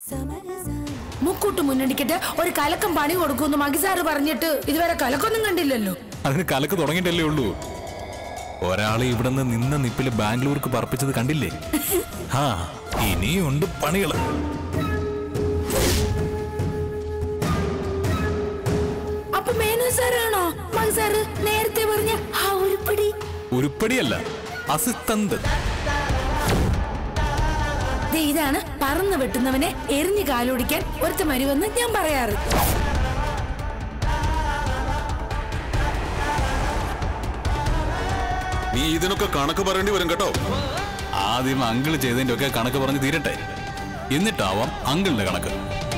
മുക്കൂട്ട് മുന്നണിക്കിട്ട് ഒരു കലക്കം പണി കൊടുക്കുമെന്ന് മകിസാറ് പറഞ്ഞിട്ട് ഇതുവരെ കലക്കൊന്നും കണ്ടില്ലല്ലോ അതിന് കലക്ക് തുടങ്ങിയിട്ടല്ലേ ഉള്ളൂ ഒരാളെ ഇവിടെ നിന്ന് നിന്ന നിപ്പില് ബാംഗ്ലൂർക്ക് പറപ്പിച്ചത് കണ്ടില്ലേ ഹാ ഇനിയുണ്ട് പണികള് അപ്പൊ മേനു സാറാണോ മകിസാറ് നേരത്തെ പറഞ്ഞ ആ ഉരുപ്പടി ഉരുപ്പടിയല്ല അസിസ്റ്റന്റ് ദേ ഇതാണ് പറന്ന് വെട്ടുന്നവനെ എറിഞ്ഞു കാലൊടിക്കാൻ ഒരുത്ത മരുവെന്ന് ഞാൻ പറയാറ് നീ ഇതിനൊക്കെ കണക്ക് പറയേണ്ടി വരും കേട്ടോ ആദ്യം അങ്കിൾ ചെയ്തതിന്റെ ഒക്കെ കണക്ക് പറഞ്ഞ് തീരട്ടെ എന്നിട്ടാവാം അങ്കിളിന്റെ കണക്ക്